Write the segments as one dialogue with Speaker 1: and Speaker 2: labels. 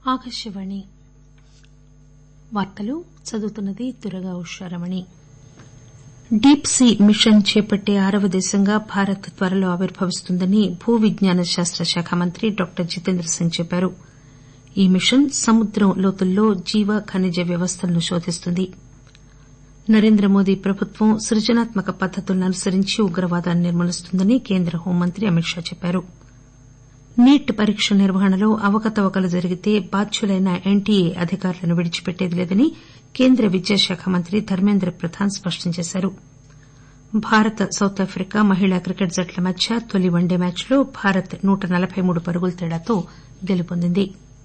Speaker 1: ఆకాశవాణి వార్తలు చదువుతున్నది Durga Usharamani deep sea mission చేపట్టే ఆరవ దేశంగా భారత్ త్వరలో ఆవిర్భవిస్తుందని భూ విజ్ఞాన శాస్త శాఖ మంత్రి డాక్టర్ జితేంద్ర సింగ్ చెప్పారు ఈ మిషన్ సముద్రం లోతుల్లో జీవ ఖనిజ వ్యవస్థలను శోధిస్తుంది నరేంద్రమోదీ ప్రభుత్వం సృజనాత్మక పద్దతులను అనుసరించి ఉగ్రవాదాన్ని నిర్మూలిస్తుందని కేంద్ర హోంమంత్రి అమిత్ షా చెప్పారు నీట్ పరీక్ష నిర్వహణలో అవకతవకలు జరిగితే బాధ్యులైన ఎన్టీఏ అధికారులను విడిచిపెట్టేది లేదని కేంద్ర విద్యాశాఖ మంత్రి ధర్మేంద్ర ప్రధాన్ స్పష్టం చేశారు భారత్ సౌతాఫ్రికా మహిళా క్రికెట్ జట్ల మధ్య తొలి వన్డే మ్యాచ్లో భారత్ నూట నలబై మూడు పరుగుల తేడాతో గెలుపొందింది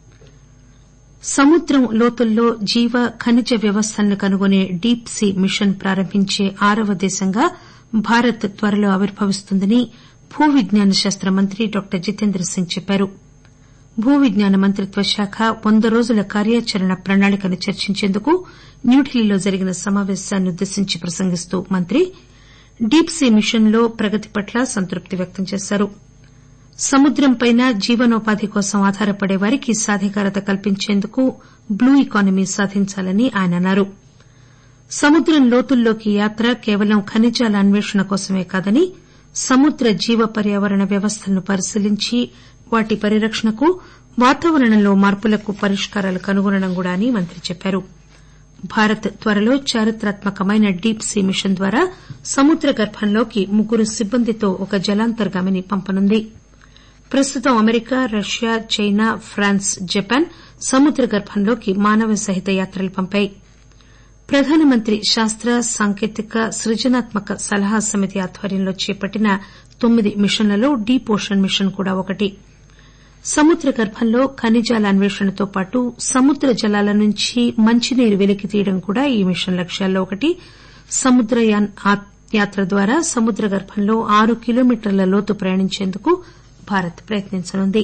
Speaker 1: సముద్రం లోతుల్లో జీవ ఖనిజ వ్యవస్థలను కనుగొనే డీప్ సీ మిషన్ ప్రారంభించే ఆరవ దేశంగా భారత్ త్వరలో ఆవిర్భవిస్తుందని భూ విజ్ఞాన శాస్త మంత్రి డాక్టర్ జితేంద్ర సింగ్ చెప్పారు భూ విజ్ఞాన మంత్రిత్వ శాఖ వంద రోజుల కార్యాచరణ ప్రణాళికను చర్చించేందుకు న్యూఢిల్లీలో జరిగిన సమాపేశాన్నుద్దేశించి ప్రసంగిస్తూ మంత్రి డీప్ సీ మిషన్ లో ప్రగతి పట్ల సంతృప్తి వ్యక్తం చేశారు సముద్రంపైన జీవనోపాధి కోసం ఆధారపడే వారికి సాధికారత కల్పించేందుకు బ్లూ ఎకానమీ సాధించాలని ఆయన అన్నారు సముద్రం లోతుల్లోకి యాత్ర కేవలం ఖనిజాల అన్వేషణ కోసమే కాదని సముద్ర జీవ పర్యావరణ వ్యవస్థలను పరిశీలించి వాటి పరిరక్షణకు వాతావరణంలో మార్పులకు పరిష్కారాలు కనుగొనడం కూడా అని మంత్రి చెప్పారు భారత్ త్వరలో చారిత్రాత్మకమైన డీప్ సీ మిషన్ ద్వారా సముద్ర గర్భంలోకి ముగ్గురు సిబ్బందితో ఒక జలాంతర్గామిని పంపనుంది ప్రస్తుతం America Russia China France Japan సముద్ర గర్భంలోకి మానవ సహిత యాత్రలు పంపాయి ప్రధానమంత్రి శాస్త సాంకేతిక సృజనాత్మక సలహా సమితి ఆధ్వర్యంలో చేపట్టిన తొమ్మిది మిషన్లలో డీప్ ఓషన్ మిషన్ కూడా ఒకటి సముద్ర గర్భంలో ఖనిజాల అన్వేషణతో పాటు సముద్ర జలాల నుంచి మంచినీరు వెలికి తీయడం కూడా ఈ మిషన్ లక్ష్యాల్లో ఒకటి సముద్రయాన్ యాత్ర ద్వారా సముద్ర గర్భంలో ఆరు కిలోమీటర్ల లోతు ప్రయాణించేందుకు భారత్ ప్రయత్నించనుంది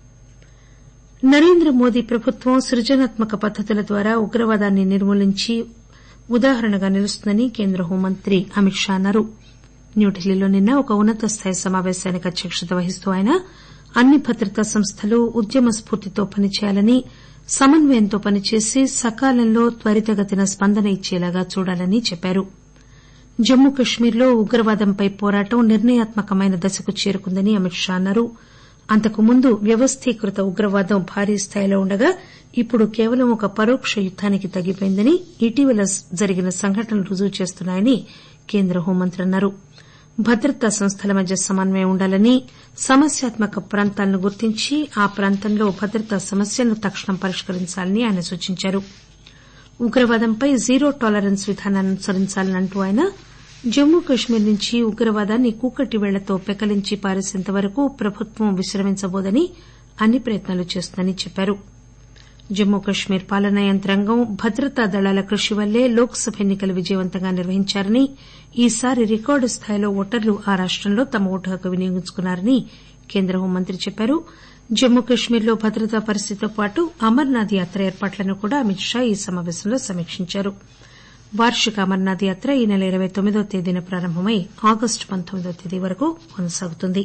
Speaker 1: నరేంద్రమోదీ ప్రభుత్వం సృజనాత్మక పద్దతుల ద్వారా ఉగ్రవాదాన్ని నిర్మూలించి ఉదాహరణగా నిలుస్తుందని కేంద్ర హోంమంత్రి అమిత్ షా అన్నారు న్యూఢిల్లీలో నిన్న ఒక ఉన్న తస్థాయి సమాపేశానికి అధ్యక్షత వహిస్తూ ఆయన అన్ని భద్రతా సంస్థలు ఉద్యమ స్పూర్తితో పనిచేయాలని సమన్వయంతో పనిచేసి సకాలంలో త్వరితగతిన స్పందన ఇచ్చేలాగా చూడాలని చెప్పారు జమ్మూ కశ్మీర్లో ఉగ్రవాదంపై పోరాటం నిర్ణయాత్మకమైన దశకు చేరుకుందని అమిత్ షా అన్నారు అంతకుముందు వ్యవస్థీకృత ఉగ్రవాదం భారీ స్థాయిలో ఉండగా ఇప్పుడు కేవలం ఒక పరోక్ష యుద్దానికి తగ్గిపోయిందని ఇటీవల జరిగిన సంఘటనలు రుజువు చేస్తున్నాయని కేంద్ర హోంమంత్రి అన్నారు భద్రతా సంస్థల మధ్య సమన్వయం ఉండాలని సమస్యాత్మక ప్రాంతాలను గుర్తించి ఆ ప్రాంతంలో భద్రతా సమస్యలను తక్షణం పరిష్కరించాలని ఆయన సూచించారు ఉగ్రవాదంపై జీరో టాలరెన్స్ విధానాన్ని అనుసరించాలని అంటూ ఆయన జమ్మూ కశ్మీర్ నుంచి ఉగ్రవాదాన్ని కూకటి పేళ్లతో పెకలించి పారేసేంత వరకు ప్రభుత్వం విశ్రమించబోదని అన్ని ప్రయత్నాలు చేస్తుందని చెప్పారు జమ్మూ కశ్మీర్ పాలనా యంత్రాంగం భద్రతా దళాల కృషి వల్లే లోక్ సభ ఎన్ని కలు విజయవంతంగా నిర్వహించారని ఈసారి రికార్డు స్థాయిలో ఓటర్లు ఆ రాష్టంలో తమ ఓటు హక్కు వినియోగించుకున్నారని కేంద్ర హోంమంత్రి చెప్పారు జమ్మూ కశ్మీర్లో భద్రతా పరిస్థితితో పాటు అమర్నాథ్ యాత్ర ఏర్పాట్లను కూడా అమిత్ షా ఈ సమాపేశంలో సమీక్షించారు వార్షిక అమర్నాథ్ యాత్ర ఈ నెల ఇరవై తొమ్మిదవ తేదీన ప్రారంభమై ఆగస్టు పంతొమ్మిదవ తేదీ వరకు కొనసాగుతుంది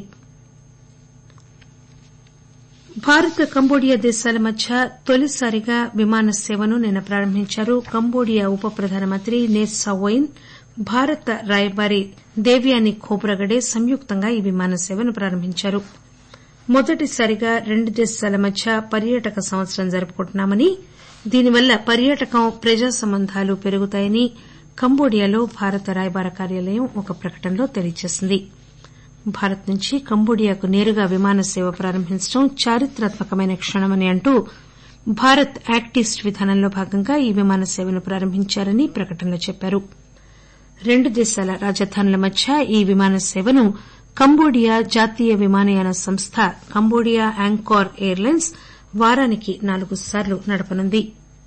Speaker 1: భారత్ కంబోడియా దేశాల మధ్య తొలిసారిగా విమాన సేవను నిన్న ప్రారంభించారు కంబోడియా ఉప ప్రధానమంత్రి నేత్సావోయిన్ భారత రాయబారి దేవ్యాని ఖోబ్రగడే సంయుక్తంగా ఈ విమాన సేవను ప్రారంభించారు మొదటిసారిగా రెండు దేశాల మధ్య పర్యాటక సంవత్సరం జరుపుకుంటున్నామని దీనివల్ల పర్యాటకం ప్రజా సంబంధాలు పెరుగుతాయని కంబోడియాలో భారత రాయబార కార్యాలయం ఒక ప్రకటనలో తెలియజేసింది భారత్ నుంచి కంబోడియాకు నేరుగా విమాన సేవ ప్రారంభించడం చారిత్రాత్మకమైన క్షణమని అంటూ భారత్ యాక్ట్ ఈస్ట్ విధానంలో భాగంగా ఈ విమాన సేవను ప్రారంభించారని ప్రకటనలో చెప్పారు రెండు దేశాల రాజధానుల మధ్య ఈ విమాన సేవను కంబోడియా జాతీయ విమానయాన సంస్థ కంబోడియా యాంకార్ ఎయిర్ లైన్స్ వారానికి నాలుగు సార్లు నడపనుంది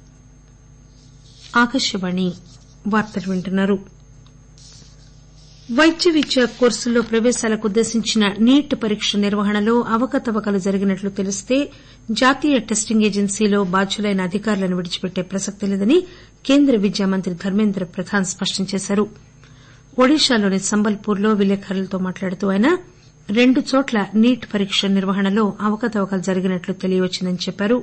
Speaker 1: వైద్య విద్య కోర్సుల్లో ప్రవేశాలకు ఉద్దేశించిన నీట్ పరీక్ష నిర్వహణలో అవకతవకలు జరిగినట్లు తెలిస్తే జాతీయ టెస్టింగ్ ఏజెన్సీలో బాధ్యులైన అధికారులను విడిచిపెట్టే ప్రసక్తే లేదని కేంద్ర విద్యా మంత్రి ధర్మేంద్ర ప్రధాన్ స్పష్టం చేశారు ఒడిశాలోని సంబల్పూర్లో విలేకరులతో మాట్లాడుతూ ఆయన రెండు చోట్ల నీట్ పరీక్ష నిర్వహణలో అవకతవకలు జరిగినట్లు తెలియవచ్చిందని చెప్పారు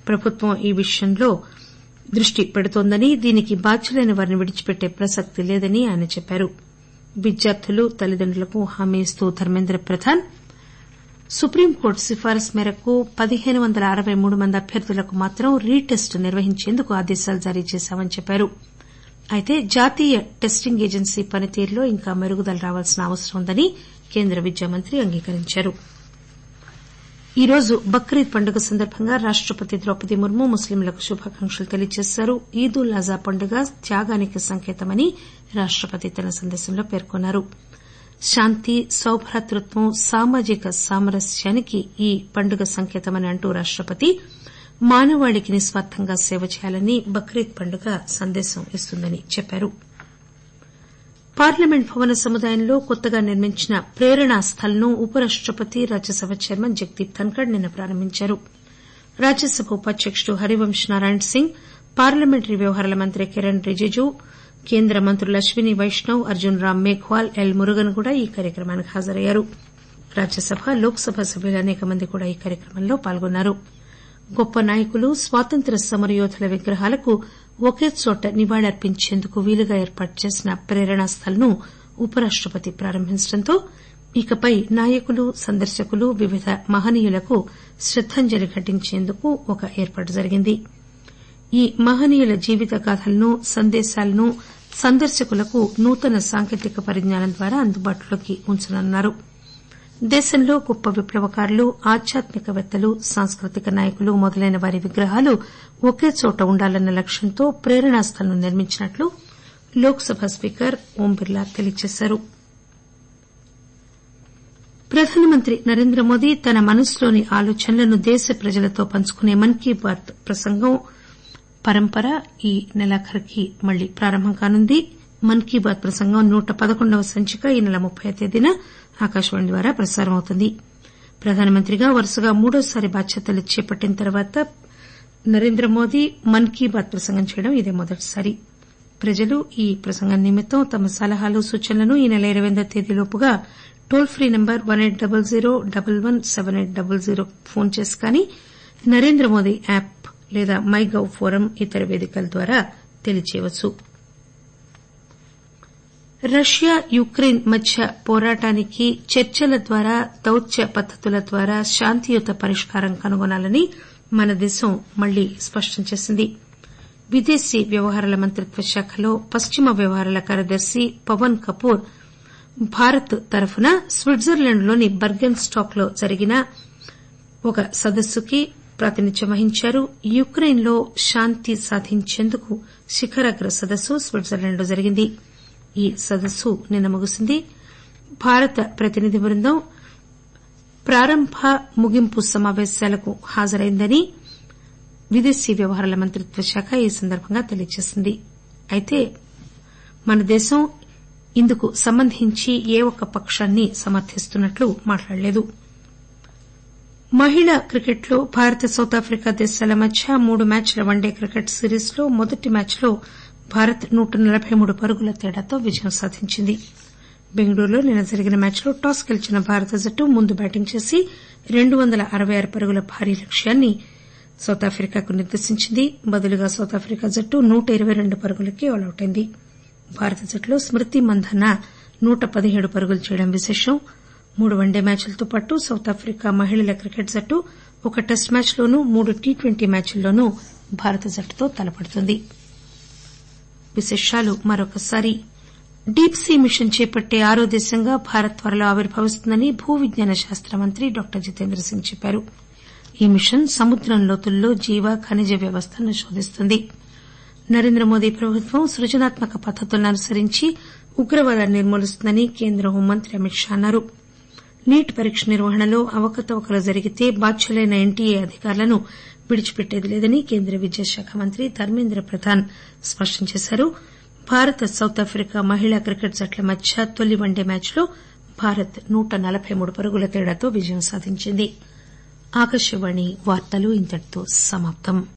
Speaker 1: ప్రభుత్వం ఈ విషయంలో దృష్టి పెడుతోందని దీనికి బాధ్యులైన వారిని విడిచిపెట్టే ప్రసక్తి లేదని ఆయన చెప్పారు విద్యార్థులు తల్లిదండ్రులకు హామీ ఇస్తూ ధర్మేంద్ర ప్రధాన్ సుప్రీంకోర్టు సిఫారసు మేరకు పదిహేను వందల అరవై మూడు మంది అభ్యర్థులకు మాత్రం రీటెస్ట్ నిర్వహించేందుకు ఆదేశాలు జారీ చేశామని చెప్పారు అయితే జాతీయ టెస్టింగ్ ఏజెన్సీ పనితీరులో ఇంకా మెరుగుదల రావాల్సిన అవసరం ఉందని కేంద్ర విద్యామంత్రి అంగీకరించారు ఈరోజు బక్రీద్ పండుగ సందర్భంగా రాష్టపతి ద్రౌపది ముర్ము ముస్లింలకు శుభాకాంక్షలు తెలియజేశారు ఈద్ ఉల్ అజా పండుగ త్యాగానికి సంకేతమని రాష్టపతి తన సందేశంలో పేర్కొన్నారు శాంతి సౌభ్రాతృత్వం సామాజిక సామరస్యానికి ఈ పండుగ సంకేతమని అంటూ రాష్టపతి మానవాళికి నిస్వార్థంగా సేవ చేయాలని బక్రీద్ పండుగ సందేశం ఇస్తుందని చెప్పారు పార్లమెంట్ భవన సముదాయంలో కొత్తగా నిర్మించిన ప్రేరణా స్థల్ ను ఉపరాష్టపతి రాజ్యసభ చైర్మన్ జగదీప్ ధన్కర్ నిన్న ప్రారంభించారు రాజ్యసభ ఉపాధ్యకుడు హరివంశ్ నారాయణ్ సింగ్ పార్లమెంటరీ వ్యవహారాల మంత్రి కిరణ్ రిజిజు కేంద్ర మంత్రులు అశ్విని వైష్ణవ్ అర్జున్ రామ్ మేఘ్వాల్ ఎల్ మురుగన్ కూడా ఈ కార్యక్రమానికి హాజరయ్యారు రాజ్యసభ లోక్ సభ సభ్యులు అనేక మంది కూడా ఈ కార్యక్రమంలో పాల్గొన్నారు గొప్ప నాయకులు స్వాతంత్ర్య సమరయోధుల విగ్రహాలకు ఒకే చోట నివాళులర్పించేందుకు వీలుగా ఏర్పాటు చేసిన ప్రేరణా స్థల్ ను ఉపరాష్టపతి ప్రారంభించడంతో ఇకపై నాయకులు సందర్శకులు వివిధ మహనీయులకు శ్రద్దాంజలి ఘటించేందుకు ఒక ఏర్పాటు జరిగింది ఈ మహనీయుల జీవిత గాథలను సందేశాలను సందర్శకులకు నూతన సాంకేతిక పరిజ్ఞానం ద్వారా అందుబాటులోకి ఉంచనున్నారు దేశంలో గొప్ప విప్లవకారులు ఆధ్యాత్మికవేత్తలు సాంస్కృతిక నాయకులు మొదలైన వారి విగ్రహాలు ఒకే చోట ఉండాలన్న లక్ష్యంతో ప్రేరణా స్థల్ ను నిర్మించినట్లు లోక్ సభ స్పీకర్ ఓం బిర్లా తెలియజేశారు ప్రధానమంత్రి నరేంద్రమోదీ తన మనసులోని ఆలోచనలను దేశ ప్రజలతో పంచుకునే మన్ కీ బాత్ ప్రసంగం పరంపర ఈ నెలాఖరుకి మళ్లీ ప్రారంభం కానుంది మన్ కీ బాత్ ప్రసంగం నూట పదకొండవ సంచిక ఈ నెల ముప్పై తేదీన ఆకాశవాణి ద్వారా ప్రసారం అవుతుంది ప్రధానమంత్రిగా వరుసగా మూడోసారి బాధ్యతలు చేపట్టిన తర్వాత నరేంద్రమోదీ మన్ కీ బాత్ ప్రసంగం చేయడం ఇదే మొదటిసారి ప్రజలు ఈ ప్రసంగం నిమిత్తం తమ సలహాలు సూచనలను ఈ నెల ఇరవై ఎనిమిదివ తేదీలోపుగా toll free number one eight double zero double one seven eight double zero phone చేసి కానీ నరేంద్రమోదీ యాప్ లేదా మై గవ్ ఫోరం ఇతర వేదికల ద్వారా తెలియజేయవచ్చు రష్యా యుక్రెయిన్ మధ్య పోరాటానికి చర్చల ద్వారా దౌత్య పద్దతుల ద్వారా శాంతియుత పరిష్కారం కనుగొనాలని మన దేశం మళ్లీ స్పష్టం చేసింది విదేశీ వ్యవహారాల మంత్రిత్వ శాఖలో పశ్చిమ వ్యవహారాల కార్యదర్శి పవన్ కపూర్ భారత్ తరఫున స్విట్జర్లాండ్లోని బర్గెన్ స్టాక్ లో జరిగిన ఒక సదస్సుకి ప్రాతినిధ్యం వహించారు యుక్రెయిన్ లో శాంతి సాధించేందుకు శిఖరాగ్ర సదస్సు స్విట్జర్లాండ్ లో జరిగింది ఈ సదస్సు నిన్న ముగిసింది భారత ప్రతినిధి బృందం ప్రారంభ ముగింపు సమాపేశాలకు హాజరైందని విదేశీ వ్యవహారాల మంత్రిత్వ శాఖ ఈ సందర్భంగా తెలియజేసింది అయితే మన దేశం ఇందుకు సంబంధించి ఏ ఒక్క పకాన్ని సమర్దిస్తున్నట్లు మాట్లాడలేదు మహిళా క్రికెట్లో భారత్ సౌతాఫ్రికా దేశాల మధ్య మూడు మ్యాచ్ల వన్డే క్రికెట్ సిరీస్ లో మొదటి మ్యాచ్లో భారత్ నూట నలబై మూడు పరుగుల తేడాతో విజయం సాధించింది బెంగళూరులో నిన్న జరిగిన మ్యాచ్లో టాస్ గెలిచిన భారత జట్టు ముందు బ్యాటింగ్ చేసి రెండు వందల అరవై ఆరు పరుగుల భారీ లక్ష్యాన్ని సౌతాఫ్రికాకు నిర్దేశించింది బదులుగా సౌతాఫ్రికా జట్టు నూట ఇరవై రెండు పరుగులకే ఆలౌట్ అయింది భారత జట్టులో స్మృతి మంధన నూట పదిహేడు పరుగులు చేయడం విశేషం మూడు వన్డే మ్యాచ్లతో పాటు సౌతాఫ్రికా మహిళల క్రికెట్ జట్టు ఒక టెస్ట్ మ్యాచ్లోనూ మూడు టీ ట్వంటీ మ్యాచ్ల్లోనూ భారత జట్టుతో తలపడుతుంది విశేషాలు మరొకసారి డీప్ సీ మిషన్ చేపట్టే ఆరో దేశంగా భారత్ త్వరలో ఆవిర్భవిస్తుందని భూ విజ్ఞాన శాస్త మంత్రి డాక్టర్ జితేంద్ర సింగ్ చెప్పారు ఈ మిషన్ సముద్రం లోతుల్లో జీవ ఖనిజ వ్యవస్థలను శోధిస్తుంది నరేంద్రమోదీ ప్రభుత్వం సృజనాత్మక పద్దతులను అనుసరించి ఉగ్రవాదాన్ని నిర్మూలిస్తుందని కేంద్ర హోంమంత్రి అమిత్ షా అన్నారు నీట్ పరీక్ష నిర్వహణలో అవకతవకలు జరిగితే బాధ్యులైన ఎన్టీఏ అధికారులను విడిచిపెట్టేది లేదని కేంద్ర విద్యాశాఖ మంత్రి ధర్మేంద్ర ప్రధాన్ స్పష్టం చేశారు భారత్ సౌతాఫ్రికా మహిళా క్రికెట్ జట్ల మధ్య తొలి వన్డే మ్యాచ్లో భారత్ నూట నలబై మూడు పరుగుల తేడాతో విజయం సాధించింది